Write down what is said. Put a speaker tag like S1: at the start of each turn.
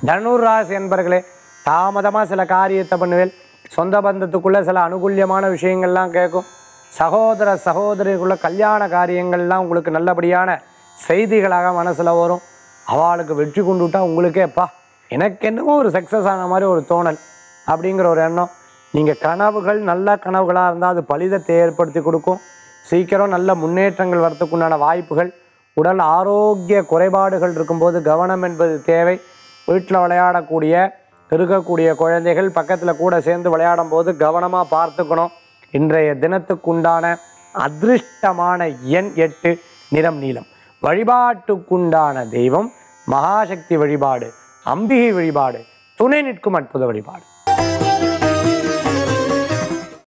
S1: தனுர் ராசி என்பர்களே தாமதமாக சில காரியத்தை பண்ணுவேன் சொந்த பந்தத்துக்குள்ளே சில அனுகூல்யமான விஷயங்கள்லாம் கேட்கும் சகோதர சகோதரிக்குள்ள கல்யாண காரியங்கள்லாம் உங்களுக்கு நல்லபடியான செய்திகளாக மனசில் வரும் அவளுக்கு வெற்றி கொண்டு விட்டா உங்களுக்கே அப்பா எனக்கு என்னமோ ஒரு சக்ஸஸ் ஆன மாதிரி ஒரு தோணல் அப்படிங்கிற ஒரு எண்ணம் நீங்கள் கனவுகள் நல்ல கனவுகளாக இருந்தால் அது பலிதத்தை ஏற்படுத்தி கொடுக்கும் சீக்கிரம் நல்ல முன்னேற்றங்கள் வரத்துக்குண்டான வாய்ப்புகள் உடல் ஆரோக்கிய குறைபாடுகள் இருக்கும்போது கவனம் என்பது தேவை வீட்டில் விளையாடக்கூடிய இருக்கக்கூடிய குழந்தைகள் பக்கத்தில் கூட சேர்ந்து விளையாடும் போது கவனமாக பார்த்துக்கணும் இன்றைய தினத்துக்குண்டான அதிருஷ்டமான எண் எட்டு நிறம் நீலம் வழிபாட்டுக்குண்டான தெய்வம் மகாசக்தி வழிபாடு அம்பிகை வழிபாடு துணை நிற்கும் அற்புத வழிபாடு